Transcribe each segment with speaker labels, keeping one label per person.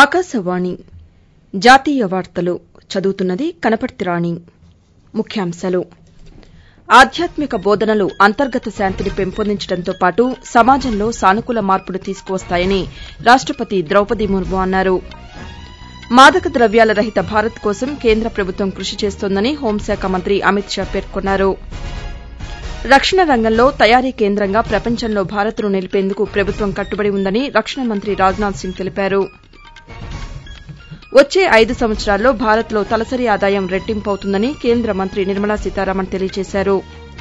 Speaker 1: ఆకాశవాణి జాతీయ వార్తలు చదువుతున్నది కనపర్తి రాణి ముఖ్యాంశాలు ఆధ్యాత్మిక బోధనలు అంతర్గత శాంతిని పెంపొందించడంతో పాటు సమాజంలో సానుకూల మార్పును తీసుకువస్తాయని రాష్టపతి ద్రౌపది ముర్ము అన్నారు మాదక ద్రవ్యాల రహిత భారత్ కోసం కేంద్ర ప్రభుత్వం కృషి చేస్తోందని హోంశాఖ మంత్రి అమిత్ షా పేర్కొన్నారు రక్షణ రంగంలో తయారీ కేంద్రంగా ప్రపంచంలో భారత్ను నిలిపేందుకు ప్రభుత్వం కట్టుబడి ఉందని రక్షణ మంత్రి రాజ్నాథ్ సింగ్ తెలిపారు వచ్చే ఐదు సంవత్సరాల్లో భారత్లో తలసరి ఆదాయం రెట్టింపవుతుందని కేంద్ర మంత్రి నిర్మలా సీతారామన్ తెలియజేశారు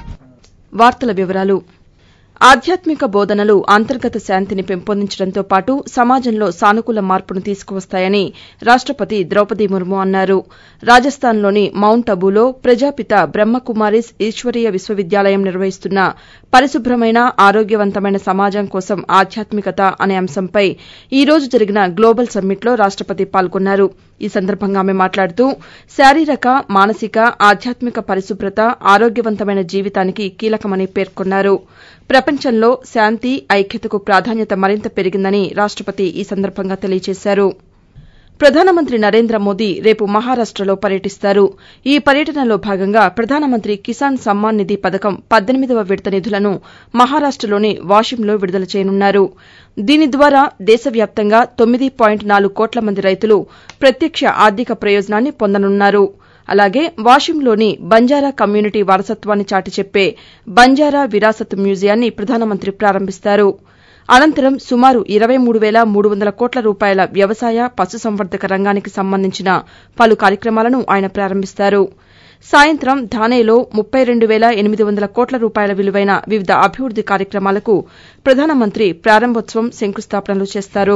Speaker 1: ఆధ్యాత్మిక బోధనలు అంతర్గత శాంతిని పెంపొందించడంతో పాటు సమాజంలో సానుకూల మార్పును తీసుకువస్తాయని రాష్టపతి ద్రౌపది ముర్ము అన్నారు రాజస్థాన్లోని మౌంట్ అబూలో ప్రజాపిత బ్రహ్మకుమారిస్ ఈశ్వరీయ విశ్వవిద్యాలయం నిర్వహిస్తున్న పరిశుభ్రమైన ఆరోగ్యవంతమైన సమాజం కోసం ఆధ్యాత్మికత అనే అంశంపై ఈ రోజు జరిగిన గ్లోబల్ సమ్మిట్లో రాష్టపతి పాల్గొన్నారు ఈ సందర్భంగా ఆమె మాట్లాడుతూ శారీరక మానసిక ఆధ్యాత్మిక పరిశుభ్రత ఆరోగ్యవంతమైన జీవితానికి కీలకమని పేర్కొన్నారు ప్రపంచంలో శాంతి ఐక్యతకు ప్రాధాన్యత మరింత పెరిగిందని రాష్టపతి ఈ సందర్భంగా తెలియజేశారు ప్రధానమంత్రి నరేంద్ర మోదీ రేపు మహారాష్టలో పర్యటిస్తారు ఈ పర్యటనలో భాగంగా ప్రధానమంత్రి కిసాన్ సమ్మాన్ నిధి పథకం పద్దెనిమిదవ విడత నిధులను మహారాష్టలోని వాషింలో విడుదల చేయనున్నారు దీని ద్వారా దేశవ్యాప్తంగా తొమ్మిది పాయింట్ నాలుగు కోట్ల మంది రైతులు ప్రత్యక్ష ఆర్థిక ప్రయోజనాన్ని పొందనున్నారు అలాగే వాషింలోని బంజారా కమ్యూనిటీ వారసత్వాన్ని చాటిచెప్పే బంజారా విరాసత్ మ్యూజియాన్ని ప్రధానమంత్రి ప్రారంభిస్తారు అనంతరం సుమారు ఇరవై మూడు వేల మూడు వందల కోట్ల రూపాయల వ్యవసాయ పశుసంవర్ధక రంగానికి సంబంధించిన పలు కార్యక్రమాలను ఆయన ప్రారంభిస్తారు సాయంత్రం థానేలో ముప్పై రెండు వేల ఎనిమిది వందల కోట్ల రూపాయల విలువైన వివిధ అభివృద్ది కార్యక్రమాలకు ప్రధానమంత్రి ప్రారంభోత్సవం శంకుస్థాపనలు చేస్తారు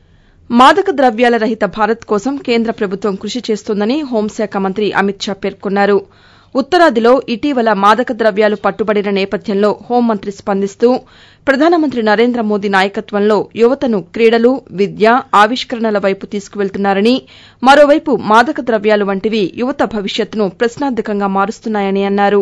Speaker 1: మాదక ద్రవ్యాల రహిత భారత్ కోసం కేంద్ర ప్రభుత్వం కృషి చేస్తోందని హోంశాఖ మంత్రి అమిత్ షా పేర్కొన్నారు ఉత్తరాదిలో ఇటీవల మాదక ద్రవ్యాలు పట్టుబడిన నేపథ్యంలో హోంమంత్రి స్పందిస్తూ ప్రధానమంత్రి నరేంద్ర మోదీ నాయకత్వంలో యువతను క్రీడలు విద్య ఆవిష్కరణల వైపు తీసుకువెళ్తున్నారని మరోవైపు మాదక ద్రవ్యాలు వంటివి యువత భవిష్యత్తును ప్రశ్నార్థకంగా మారుస్తున్నాయని అన్నారు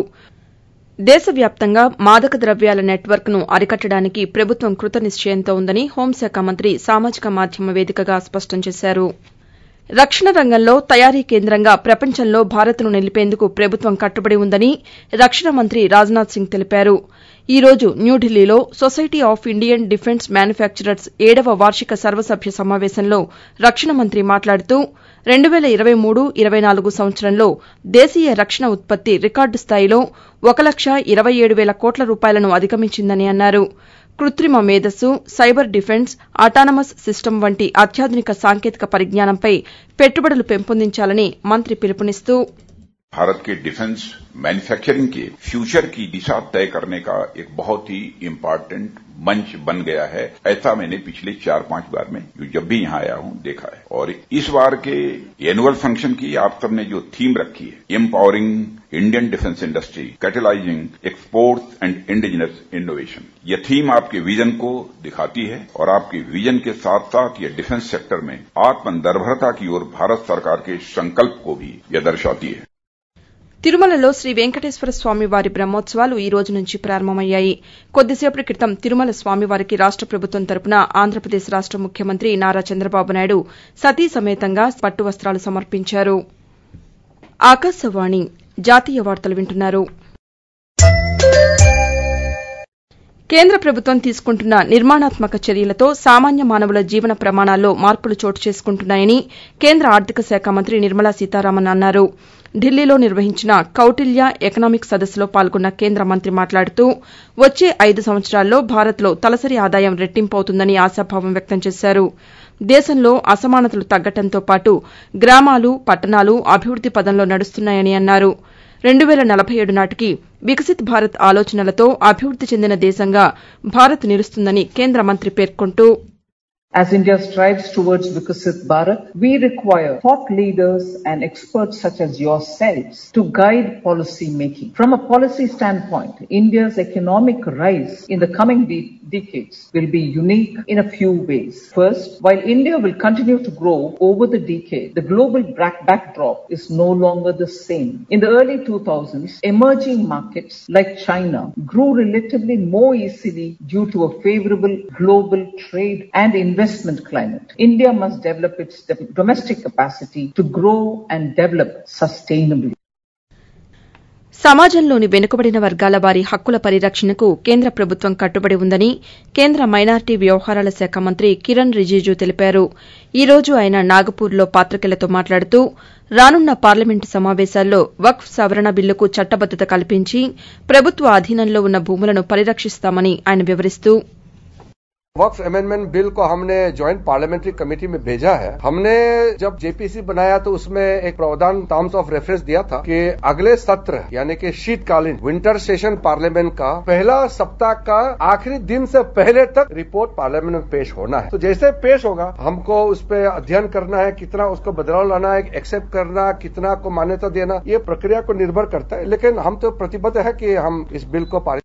Speaker 1: దేశవ్యాప్తంగా మాదక ద్రవ్యాల నెట్వర్క్ను అరికట్టడానికి ప్రభుత్వం కృతనిశ్చయంతో ఉందని హోంశాఖ మంత్రి సామాజిక మాధ్యమ వేదికగా స్పష్టం చేశారు రక్షణ రంగంలో తయారీ కేంద్రంగా ప్రపంచంలో భారత్ను నిలిపేందుకు ప్రభుత్వం కట్టుబడి ఉందని రక్షణ మంత్రి రాజ్నాథ్ సింగ్ తెలిపారు ఈ రోజు న్యూఢిల్లీలో society of Indian defence manufacturers ఏడవ వార్షిక సర్వసభ్య సమావేశంలో రక్షణ మంత్రి మాట్లాడుతూ రెండు వేల ఇరవై మూడు ఇరవై నాలుగు సంవత్సరంలో దేశీయ రక్షణ ఉత్పత్తి రికార్డు స్థాయిలో ఒక లక్ష ఇరవై ఏడు వేల కోట్ల రూపాయలను అధిగమించిందని అన్నారు కృత్రిమ మేధస్సు సైబర్ డిఫెన్స్ అటానమస్ సిస్టమ్ వంటి అత్యాధునిక సాంకేతిక పరిజ్ఞానంపై పెట్టుబడులు పెంపొందించాలని మంత్రి పిలుపునిస్తూ
Speaker 2: भारत के डिफेंस मैन्युफैक्चरिंग के फ्यूचर की दिशा तय करने का एक बहुत ही इम्पोर्टेंट मंच बन गया है ऐसा मैंने पिछले चार पांच बार में जो जब भी यहां आया हूं देखा है और इस बार के एनुअल फंक्शन की आप सबने जो थीम रखी है empowering Indian defence industry catalysing exports and indigenous innovation यह थीम आपके विजन को दिखाती है और आपके विजन के साथ साथ यह डिफेंस सेक्टर में आत्मनिर्भरता की ओर भारत सरकार के संकल्प को भी यह दर्शाती है
Speaker 1: తిరుమలలో శ్రీ వెంకటేశ్వర స్వామివారి బ్రహ్మోత్సవాలు ఈ రోజు నుంచి ప్రారంభమయ్యాయి కొద్దిసేపటి క్రితం తిరుమల స్వామివారికి రాష్ట ప్రభుత్వం తరపున ఆంధ్రప్రదేశ్ రాష్ట ముఖ్యమంత్రి నారా చంద్రబాబు నాయుడు సతీ సమేతంగా పట్టు వస్తాలు సమర్పించారు ఆకాశవాణి జాతీయ వార్తలు వింటున్నారు కేంద్ర ప్రభుత్వం తీసుకుంటున్న నిర్మాణాత్మక చర్యలతో సామాన్య మానవుల జీవన ప్రమాణాల్లో మార్పులు చోటు చేసుకుంటున్నాయని కేంద్ర ఆర్థిక శాఖ మంత్రి నిర్మలా సీతారామన్ అన్నారు ఢిల్లీలో నిర్వహించిన కౌటిల్య ఎకనామిక్ సదస్సులో పాల్గొన్న కేంద్ర మంత్రి మాట్లాడుతూ వచ్చే ఐదు సంవత్సరాల్లో భారత్లో తలసరి ఆదాయం రెట్టింపవుతుందని ఆశాభావం వ్యక్తం చేశారు దేశంలో అసమానతలు తగ్గడంతో పాటు గ్రామాలు పట్టణాలు అభివృద్ది పదంలో నడుస్తున్నాయని అన్నారు రెండు వేల నలభై ఏడు నాటికి వికసిత్ భారత్ ఆలోచనలతో అభివృద్ది చెందిన దేశంగా భారత్ నిలుస్తుందని కేంద్ర మంత్రి పేర్కొంటూ
Speaker 3: As India strives towards Vikasit Bharat, we require thought leaders and experts such as yourselves to guide policy making. From a policy standpoint, India's economic rise in the coming de- decades will be unique in a few ways. First, while India will continue to grow over the decade, the global backdrop is no longer the same. In the early 2000s, emerging markets like China grew relatively more easily due to a favorable global trade and investment climate. India must develop its domestic capacity to grow and develop sustainably.
Speaker 1: సమాజంలోని వెనుకబడిన వర్గాల వారి హక్కుల పరిరక్షణకు కేంద్ర ప్రభుత్వం కట్టుబడి ఉందని కేంద్ర మైనార్టీ వ్యవహారాల శాఖ మంత్రి కిరణ్ రిజిజు తెలిపారు ఈ రోజు ఆయన నాగపూర్లో పాతికేయులతో మాట్లాడుతూ రానున్న పార్లమెంటు సమావేశాల్లో వక్ఫ్ సవరణ బిల్లుకు చట్టబద్దత కల్పించి ప్రభుత్వ అధీనంలో ఉన్న భూములను పరిరక్షిస్తామని ఆయన వివరిస్తూ
Speaker 4: वक्फ अमेंडमेंट बिल को हमने ज्वाइंट पार्लियामेंट्री कमेटी में भेजा है हमने जब जेपीसी बनाया तो उसमें एक प्रावधान टर्म्स ऑफ रेफरेंस दिया था कि अगले सत्र यानी कि शीतकालीन विंटर सेशन पार्लियामेंट का पहला सप्ताह का आखिरी दिन से पहले तक रिपोर्ट पार्लियामेंट में पेश होना है तो जैसे पेश होगा हमको उस पर अध्ययन करना है कितना उसको बदलाव लाना है एक्सेप्ट करना कितना को मान्यता देना ये प्रक्रिया को निर्भर करता है लेकिन हम तो प्रतिबद्ध है कि हम इस बिल को पारित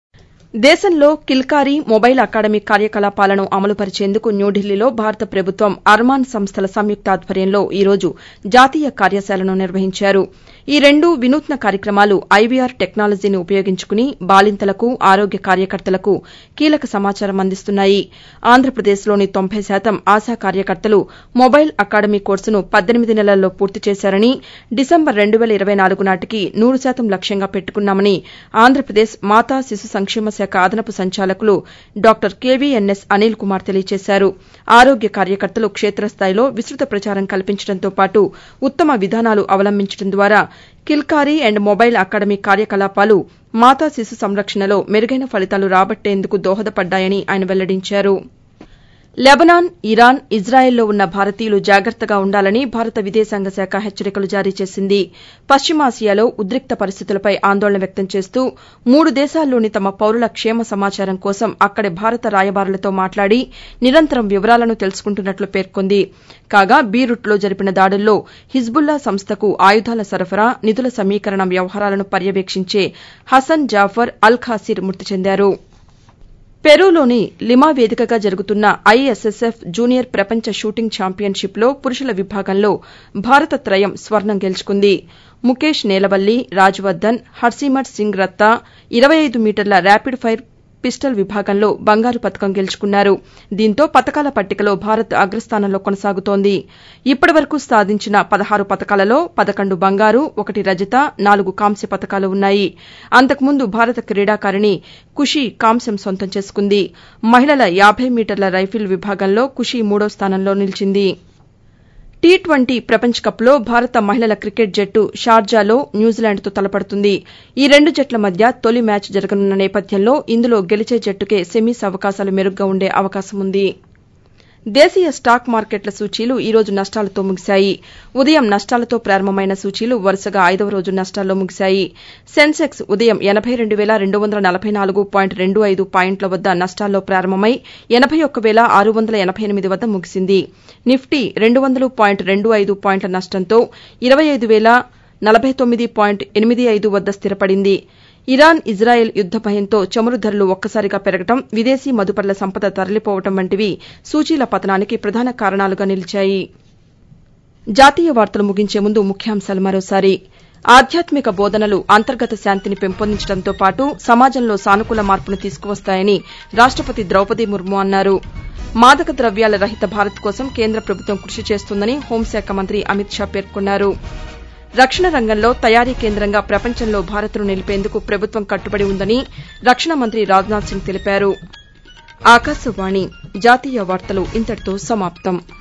Speaker 1: దేశంలో కిల్కారీ మొబైల్ అకాడమీ కార్యకలాపాలను అమలుపరిచేందుకు న్యూఢిల్లీలో భారత ప్రభుత్వం అర్మాన్ సంస్థల సంయుక్త ఆధ్వర్యంలో ఈ రోజు జాతీయ కార్యశాలను నిర్వహించారు ఈ రెండు వినూత్న కార్యక్రమాలు ఐవీఆర్ టెక్నాలజీని ఉపయోగించుకుని బాలింతలకు ఆరోగ్య కార్యకర్తలకు కీలక సమాచారం అందిస్తున్నాయి ఆంధ్రప్రదేశ్లోని తొంభై శాతం ఆశా కార్యకర్తలు మొబైల్ అకాడమీ కోర్సును పద్దెనిమిది నెలల్లో పూర్తి చేశారని డిసెంబర్ రెండు వేల ఇరవై నాలుగు నాటికి నూరు శాతం లక్ష్యంగా పెట్టుకున్నామని ఆంధ్రప్రదేశ్ మాతా శిశు సంక్షేమ శాఖ అదనపు సంచాలకులు డాక్టర్ కేవీఎన్ఎస్ అనిల్ కుమార్ తెలియజేశారు ఆరోగ్య కార్యకర్తలు క్షేత్రస్థాయిలో విస్తృత ప్రచారం కల్పించడంతో పాటు ఉత్తమ విధానాలు అవలంబించడం ద్వారా కిల్కారీ అండ్ మొబైల్ అకాడమీ కార్యకలాపాలు మాతా శిశు సంరక్షణలో మెరుగైన ఫలితాలు రాబట్టేందుకు దోహదపడ్డాయని ఆయన వెల్లడించారు లెబనాన్ ఇరాన్ ఇజ్రాయెల్లో ఉన్న భారతీయులు జాగ్రత్తగా ఉండాలని భారత విదేశాంగ శాఖ హెచ్చరికలు జారీ చేసింది పశ్చిమాసియాలో ఉద్రిక్త పరిస్థితులపై ఆందోళన వ్యక్తం చేస్తూ మూడు దేశాల్లోని తమ పౌరుల క్షేమ సమాచారం కోసం అక్కడి భారత రాయబారులతో మాట్లాడి నిరంతరం వివరాలను తెలుసుకుంటున్నట్లు పేర్కొంది కాగా బీరుట్లో జరిపిన దాడుల్లో హిజ్బుల్లా సంస్థకు ఆయుధాల సరఫరా నిధుల సమీకరణ వ్యవహారాలను పర్యవేక్షించే హసన్ జాఫర్ అల్ ఖాసిర్ మృతి చెందారు పెరూలోని లిమా వేదికగా జరుగుతున్న ఐఎస్ఎస్ఎఫ్ జూనియర్ ప్రపంచ షూటింగ్ ఛాంపియన్షిప్లో పురుషుల విభాగంలో భారత త్రయం స్వర్ణం గెలుచుకుంది ముఖేష్ నేలవల్లి రాజ్వర్దన్ హర్సిమర్ సింగ్ రత్తా ఇరవై ఐదు మీటర్ల ర్యాపిడ్ ఫైర్ పిస్టల్ విభాగంలో బంగారు పతకం గెలుచుకున్నారు దీంతో పతకాల పట్టికలో భారత్ అగ్రస్థానంలో కొనసాగుతోంది ఇప్పటి వరకు సాధించిన పదహారు పతకాలలో పదకొండు బంగారు ఒకటి రజత నాలుగు కాంస్య పతకాలు ఉన్నాయి అంతకుముందు భారత క్రీడాకారిణి కుషి కాంస్యం సొంతం చేసుకుంది మహిళల యాబై మీటర్ల రైఫిల్ విభాగంలో కుషి మూడో స్థానంలో నిలిచింది టీ ట్వంటీ ప్రపంచ కప్లో భారత మహిళల క్రికెట్ జట్టు షార్జాలో న్యూజిలాండ్తో తలపడుతుంది ఈ రెండు జట్ల మధ్య తొలి మ్యాచ్ జరగనున్న నేపథ్యంలో ఇందులో గెలిచే జట్టుకే సెమీస్ అవకాశాలు మెరుగ్గా ఉండే అవకాశం ఉంది దేశీయ స్టాక్ మార్కెట్ల సూచీలు ఈ రోజు నష్టాలతో ముగిశాయి ఉదయం నష్టాలతో ప్రారంభమైన సూచీలు వరుసగా ఐదవ రోజు నష్టాల్లో ముగిశాయి సెన్సెక్స్ ఉదయం ఎనబై రెండు వేల రెండు వందల నలభై నాలుగు పాయింట్ రెండు ఐదు పాయింట్ల వద్ద నష్టాల్లో ప్రారంభమై ఎనబై ఒక్క వేల ఆరు వందల ఎనబై ఎనిమిది వద్ద ముగిసింది నిఫ్టీ రెండు వందలు పాయింట్ రెండు ఐదు పాయింట్ల నష్టంతో ఇరవై ఐదు వేల నలభై తొమ్మిది పాయింట్ ఎనిమిది ఐదు వద్ద స్థిరపడింది ఇరాన్ ఇజ్రాయెల్ యుద్ద భయంతో చమురు ధరలు ఒక్కసారిగా పెరగడం విదేశీ మదుపర్ల సంపద తరలిపోవడం వంటివి సూచీల పతనానికి ప్రధాన కారణాలుగా నిలిచాయి జాతీయ వార్తలు ముగించే ముందు ముఖ్యాంశాలు మరోసారి ఆధ్యాత్మిక బోధనలు అంతర్గత శాంతిని పెంపొందించడంతో పాటు సమాజంలో సానుకూల మార్పును తీసుకువస్తాయని రాష్టపతి ద్రౌపది ముర్ము అన్నారు మాదక ద్రవ్యాల రహిత భారత్ కోసం కేంద్ర ప్రభుత్వం కృషి చేస్తోందని హోంశాఖ మంత్రి అమిత్ షా పేర్కొన్నారు రక్షణ రంగంలో తయారీ కేంద్రంగా ప్రపంచంలో భారత్ను నిలిపేందుకు ప్రభుత్వం కట్టుబడి ఉందని రక్షణ మంత్రి రాజ్నాథ్ సింగ్ తెలిపారు ఆకాశవాణి జాతీయ వార్తలు ఇంతటితో సమాప్తం